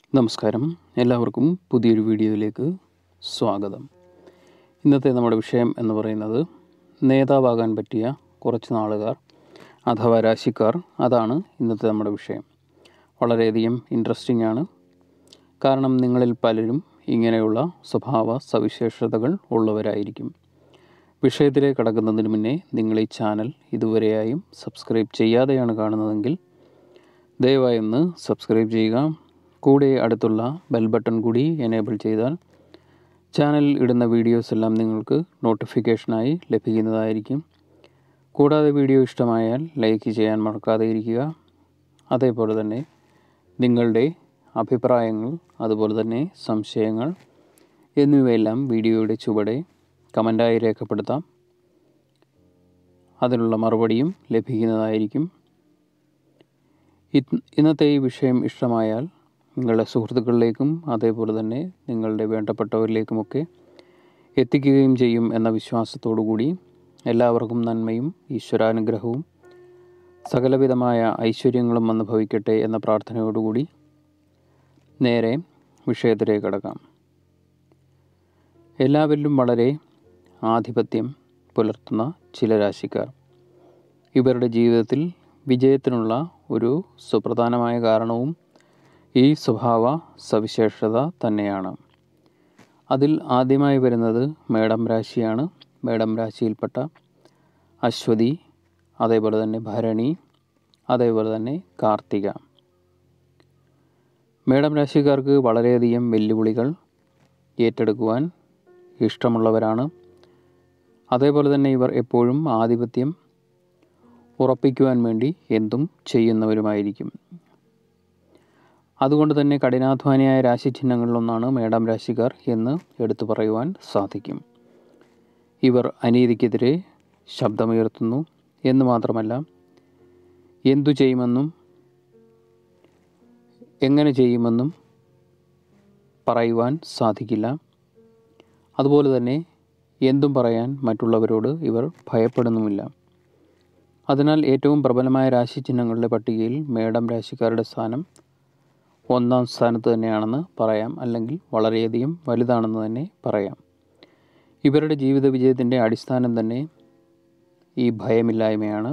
നമസ്കാരം എല്ലാവർക്കും പുതിയൊരു വീഡിയോയിലേക്ക് സ്വാഗതം ഇന്നത്തെ നമ്മുടെ വിഷയം എന്ന് പറയുന്നത് നേതാവാകാൻ പറ്റിയ കുറച്ച് നാളുകാർ അഥവാ രാശിക്കാർ അതാണ് ഇന്നത്തെ നമ്മുടെ വിഷയം വളരെയധികം ഇൻട്രസ്റ്റിംഗ് ആണ് കാരണം നിങ്ങളിൽ പലരും ഇങ്ങനെയുള്ള സ്വഭാവ സവിശേഷതകൾ ഉള്ളവരായിരിക്കും വിഷയത്തിലേക്ക് കടക്കുന്നതിന് മുന്നേ നിങ്ങൾ ഈ ചാനൽ ഇതുവരെയായും സബ്സ്ക്രൈബ് ചെയ്യാതെയാണ് കാണുന്നതെങ്കിൽ ദയവായി ഒന്ന് സബ്സ്ക്രൈബ് ചെയ്യുക കൂടെ അടുത്തുള്ള ബെൽ ബട്ടൺ കൂടി എനേബിൾ ചെയ്താൽ ചാനലിൽ ഇടുന്ന വീഡിയോസ് എല്ലാം നിങ്ങൾക്ക് നോട്ടിഫിക്കേഷനായി ലഭിക്കുന്നതായിരിക്കും കൂടാതെ വീഡിയോ ഇഷ്ടമായാൽ ലൈക്ക് ചെയ്യാൻ മറക്കാതെ ഇരിക്കുക അതേപോലെ തന്നെ നിങ്ങളുടെ അഭിപ്രായങ്ങൾ അതുപോലെ തന്നെ സംശയങ്ങൾ എന്നിവയെല്ലാം വീഡിയോയുടെ ചുവടെ കമൻറ്റായി രേഖപ്പെടുത്താം അതിനുള്ള മറുപടിയും ലഭിക്കുന്നതായിരിക്കും ഇന്ന് ഇന്നത്തെ ഈ വിഷയം ഇഷ്ടമായാൽ നിങ്ങളുടെ സുഹൃത്തുക്കളിലേക്കും അതേപോലെ തന്നെ നിങ്ങളുടെ വേണ്ടപ്പെട്ടവരിലേക്കുമൊക്കെ എത്തിക്കുകയും ചെയ്യും എന്ന വിശ്വാസത്തോടു കൂടി എല്ലാവർക്കും നന്മയും ഈശ്വരാനുഗ്രഹവും സകലവിധമായ ഐശ്വര്യങ്ങളും വന്ന് ഭവിക്കട്ടെ എന്ന പ്രാർത്ഥനയോടുകൂടി നേരെ വിഷയത്തിലേക്ക് കടക്കാം എല്ലാവരിലും വളരെ ആധിപത്യം പുലർത്തുന്ന ചില രാശിക്കാർ ഇവരുടെ ജീവിതത്തിൽ വിജയത്തിനുള്ള ഒരു സുപ്രധാനമായ കാരണവും ഈ സ്വഭാവ സവിശേഷത തന്നെയാണ് അതിൽ ആദ്യമായി വരുന്നത് മേടം രാശിയാണ് മേടം രാശിയിൽപ്പെട്ട അശ്വതി അതേപോലെ തന്നെ ഭരണി അതേപോലെ തന്നെ കാർത്തിക മേടം രാശിക്കാർക്ക് വളരെയധികം വെല്ലുവിളികൾ ഏറ്റെടുക്കുവാൻ ഇഷ്ടമുള്ളവരാണ് അതേപോലെ തന്നെ ഇവർ എപ്പോഴും ആധിപത്യം ഉറപ്പിക്കുവാൻ വേണ്ടി എന്തും ചെയ്യുന്നവരുമായിരിക്കും അതുകൊണ്ട് തന്നെ കഠിനാധ്വാനിയായ രാശിചിഹ്നങ്ങളിലൊന്നാണ് മേടം രാശിക്കാർ എന്ന് എടുത്തു പറയുവാൻ സാധിക്കും ഇവർ അനീതിക്കെതിരെ ശബ്ദമുയർത്തുന്നു എന്ന് മാത്രമല്ല എന്തു ചെയ്യുമെന്നും എങ്ങനെ ചെയ്യുമെന്നും പറയുവാൻ സാധിക്കില്ല അതുപോലെ തന്നെ എന്തും പറയാൻ മറ്റുള്ളവരോട് ഇവർ ഭയപ്പെടുന്നുമില്ല അതിനാൽ ഏറ്റവും പ്രബലമായ രാശിചിഹ്നങ്ങളുടെ പട്ടികയിൽ മേടം രാശിക്കാരുടെ സ്ഥാനം ഒന്നാം സ്ഥാനത്ത് തന്നെയാണെന്ന് പറയാം അല്ലെങ്കിൽ വളരെയധികം വലുതാണെന്ന് തന്നെ പറയാം ഇവരുടെ ജീവിത വിജയത്തിൻ്റെ അടിസ്ഥാനം തന്നെ ഈ ഭയമില്ലായ്മയാണ്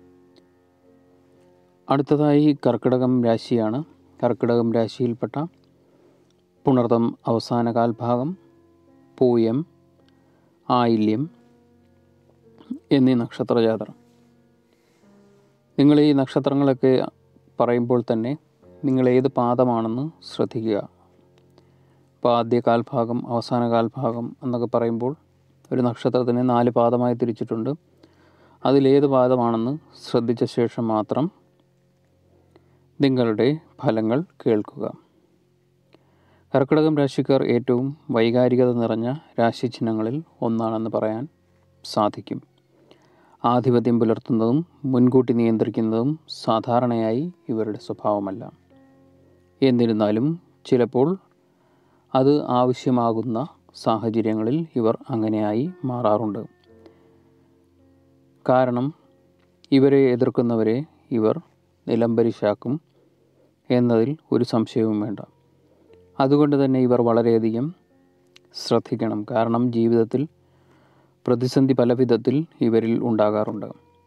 അടുത്തതായി കർക്കിടകം രാശിയാണ് കർക്കിടകം രാശിയിൽപ്പെട്ട പുണർതം അവസാന കാൽഭാഗം പൂയം ആയില്യം എന്നീ നക്ഷത്രജാതർ നിങ്ങൾ ഈ നക്ഷത്രങ്ങളൊക്കെ പറയുമ്പോൾ തന്നെ നിങ്ങൾ ഏത് പാദമാണെന്ന് ശ്രദ്ധിക്കുക ഇപ്പോൾ ആദ്യ കാൽഭാഗം അവസാന കാൽഭാഗം എന്നൊക്കെ പറയുമ്പോൾ ഒരു നക്ഷത്രത്തിന് നാല് പാദമായി തിരിച്ചിട്ടുണ്ട് അതിലേത് പാദമാണെന്ന് ശ്രദ്ധിച്ച ശേഷം മാത്രം നിങ്ങളുടെ ഫലങ്ങൾ കേൾക്കുക കർക്കിടകം രാശിക്കാർ ഏറ്റവും വൈകാരികത നിറഞ്ഞ രാശിചിഹ്നങ്ങളിൽ ഒന്നാണെന്ന് പറയാൻ സാധിക്കും ആധിപത്യം പുലർത്തുന്നതും മുൻകൂട്ടി നിയന്ത്രിക്കുന്നതും സാധാരണയായി ഇവരുടെ സ്വഭാവമല്ല എന്നിരുന്നാലും ചിലപ്പോൾ അത് ആവശ്യമാകുന്ന സാഹചര്യങ്ങളിൽ ഇവർ അങ്ങനെയായി മാറാറുണ്ട് കാരണം ഇവരെ എതിർക്കുന്നവരെ ഇവർ നിലംപരിശാക്കും എന്നതിൽ ഒരു സംശയവും വേണ്ട അതുകൊണ്ട് തന്നെ ഇവർ വളരെയധികം ശ്രദ്ധിക്കണം കാരണം ജീവിതത്തിൽ പ്രതിസന്ധി പല വിധത്തിൽ ഇവരിൽ ഉണ്ടാകാറുണ്ട്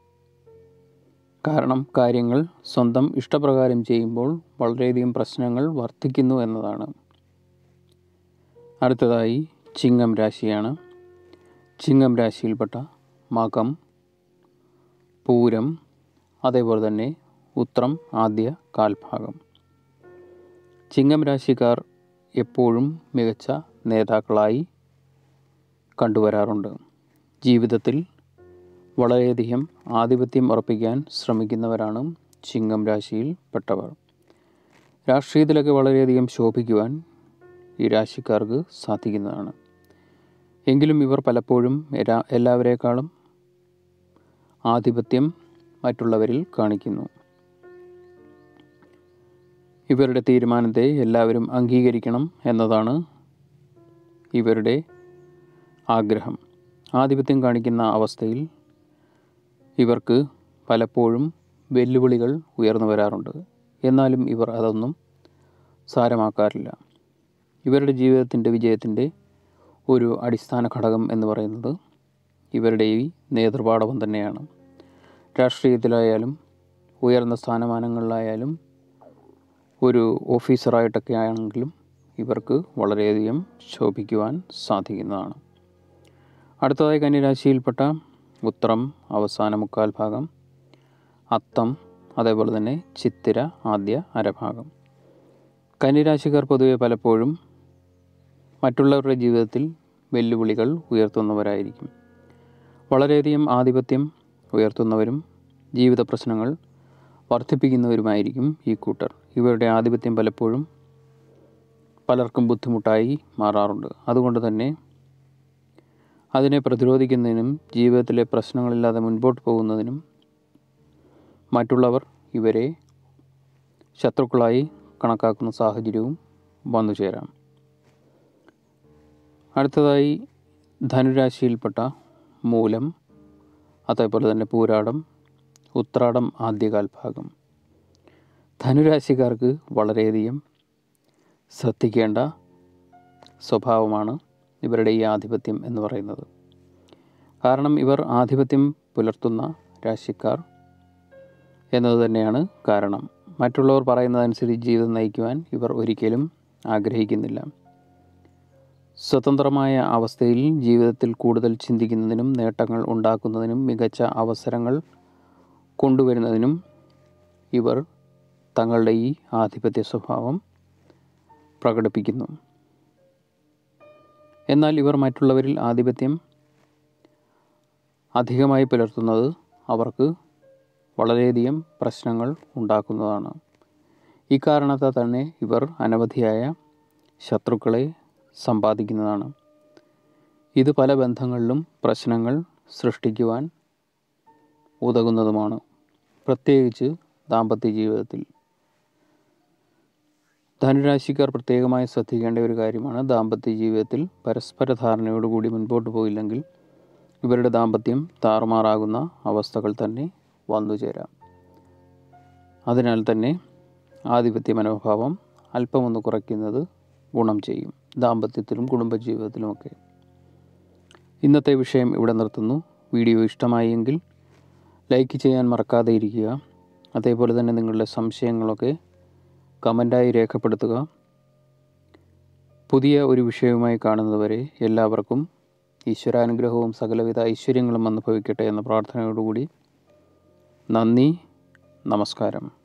കാരണം കാര്യങ്ങൾ സ്വന്തം ഇഷ്ടപ്രകാരം ചെയ്യുമ്പോൾ വളരെയധികം പ്രശ്നങ്ങൾ വർദ്ധിക്കുന്നു എന്നതാണ് അടുത്തതായി ചിങ്ങം രാശിയാണ് ചിങ്ങം രാശിയിൽപ്പെട്ട മകം പൂരം അതേപോലെ തന്നെ ഉത്രം ആദ്യ കാൽഭാഗം ചിങ്ങം രാശിക്കാർ എപ്പോഴും മികച്ച നേതാക്കളായി കണ്ടുവരാറുണ്ട് ജീവിതത്തിൽ വളരെയധികം ആധിപത്യം ഉറപ്പിക്കാൻ ശ്രമിക്കുന്നവരാണ് ചിങ്ങം രാശിയിൽ പെട്ടവർ രാഷ്ട്രീയത്തിലൊക്കെ വളരെയധികം ശോഭിക്കുവാൻ ഈ രാശിക്കാർക്ക് സാധിക്കുന്നതാണ് എങ്കിലും ഇവർ പലപ്പോഴും എല്ലാ- എല്ലാവരേക്കാളും ആധിപത്യം മറ്റുള്ളവരിൽ കാണിക്കുന്നു ഇവരുടെ തീരുമാനത്തെ എല്ലാവരും അംഗീകരിക്കണം എന്നതാണ് ഇവരുടെ ആഗ്രഹം ആധിപത്യം കാണിക്കുന്ന അവസ്ഥയിൽ ഇവർക്ക് പലപ്പോഴും വെല്ലുവിളികൾ ഉയർന്നു വരാറുണ്ട് എന്നാലും ഇവർ അതൊന്നും സാരമാക്കാറില്ല ഇവരുടെ ജീവിതത്തിൻ്റെ വിജയത്തിൻ്റെ ഒരു അടിസ്ഥാന ഘടകം എന്ന് പറയുന്നത് ഇവരുടെ ഈ നേതൃപാടവം തന്നെയാണ് രാഷ്ട്രീയത്തിലായാലും ഉയർന്ന സ്ഥാനമാനങ്ങളിലായാലും ഒരു ഓഫീസറായിട്ടൊക്കെ ആണെങ്കിലും ഇവർക്ക് വളരെയധികം ശോഭിക്കുവാൻ സാധിക്കുന്നതാണ് അടുത്തതായി കന്യരാശിയിൽപ്പെട്ട ഉത്രം അവസാന മുക്കാൽ ഭാഗം അത്തം അതേപോലെ തന്നെ ചിത്തിര ആദ്യ അരഭാഗം കന്യരാശിക്കാർ പൊതുവെ പലപ്പോഴും മറ്റുള്ളവരുടെ ജീവിതത്തിൽ വെല്ലുവിളികൾ ഉയർത്തുന്നവരായിരിക്കും വളരെയധികം ആധിപത്യം ഉയർത്തുന്നവരും ജീവിത പ്രശ്നങ്ങൾ വർദ്ധിപ്പിക്കുന്നവരുമായിരിക്കും ഈ കൂട്ടർ ഇവരുടെ ആധിപത്യം പലപ്പോഴും പലർക്കും ബുദ്ധിമുട്ടായി മാറാറുണ്ട് അതുകൊണ്ട് തന്നെ അതിനെ പ്രതിരോധിക്കുന്നതിനും ജീവിതത്തിലെ പ്രശ്നങ്ങളില്ലാതെ മുൻപോട്ട് പോകുന്നതിനും മറ്റുള്ളവർ ഇവരെ ശത്രുക്കളായി കണക്കാക്കുന്ന സാഹചര്യവും വന്നു ചേരാം അടുത്തതായി ധനുരാശിയിൽപ്പെട്ട മൂലം അതേപോലെ തന്നെ പൂരാടം ഉത്രാടം ആദ്യകാൽ ഭാഗം ധനുരാശിക്കാർക്ക് വളരെയധികം ശ്രദ്ധിക്കേണ്ട സ്വഭാവമാണ് ഇവരുടെ ഈ ആധിപത്യം എന്ന് പറയുന്നത് കാരണം ഇവർ ആധിപത്യം പുലർത്തുന്ന രാശിക്കാർ എന്നത് തന്നെയാണ് കാരണം മറ്റുള്ളവർ പറയുന്നതനുസരിച്ച് ജീവിതം നയിക്കുവാൻ ഇവർ ഒരിക്കലും ആഗ്രഹിക്കുന്നില്ല സ്വതന്ത്രമായ അവസ്ഥയിൽ ജീവിതത്തിൽ കൂടുതൽ ചിന്തിക്കുന്നതിനും നേട്ടങ്ങൾ ഉണ്ടാക്കുന്നതിനും മികച്ച അവസരങ്ങൾ കൊണ്ടുവരുന്നതിനും ഇവർ തങ്ങളുടെ ഈ ആധിപത്യ സ്വഭാവം പ്രകടിപ്പിക്കുന്നു എന്നാൽ ഇവർ മറ്റുള്ളവരിൽ ആധിപത്യം അധികമായി പുലർത്തുന്നത് അവർക്ക് വളരെയധികം പ്രശ്നങ്ങൾ ഉണ്ടാക്കുന്നതാണ് ഈ കാരണത്താൽ തന്നെ ഇവർ അനവധിയായ ശത്രുക്കളെ സമ്പാദിക്കുന്നതാണ് ഇത് പല ബന്ധങ്ങളിലും പ്രശ്നങ്ങൾ സൃഷ്ടിക്കുവാൻ ഉതകുന്നതുമാണ് പ്രത്യേകിച്ച് ദാമ്പത്യ ജീവിതത്തിൽ ധനുരാശിക്കാർ പ്രത്യേകമായി ശ്രദ്ധിക്കേണ്ട ഒരു കാര്യമാണ് ദാമ്പത്യ ജീവിതത്തിൽ പരസ്പര ധാരണയോടുകൂടി മുൻപോട്ട് പോയില്ലെങ്കിൽ ഇവരുടെ ദാമ്പത്യം താറുമാറാകുന്ന അവസ്ഥകൾ തന്നെ വന്നു ചേരാം അതിനാൽ തന്നെ ആധിപത്യ മനോഭാവം അല്പമൊന്ന് കുറയ്ക്കുന്നത് ഗുണം ചെയ്യും ദാമ്പത്യത്തിലും കുടുംബജീവിതത്തിലുമൊക്കെ ഇന്നത്തെ വിഷയം ഇവിടെ നിർത്തുന്നു വീഡിയോ ഇഷ്ടമായെങ്കിൽ ലൈക്ക് ചെയ്യാൻ മറക്കാതെ ഇരിക്കുക അതേപോലെ തന്നെ നിങ്ങളുടെ സംശയങ്ങളൊക്കെ കമൻ്റായി രേഖപ്പെടുത്തുക പുതിയ ഒരു വിഷയവുമായി കാണുന്നതുവരെ എല്ലാവർക്കും ഈശ്വരാനുഗ്രഹവും സകലവിധ ഐശ്വര്യങ്ങളും അനുഭവിക്കട്ടെ എന്ന പ്രാർത്ഥനയോടുകൂടി നന്ദി നമസ്കാരം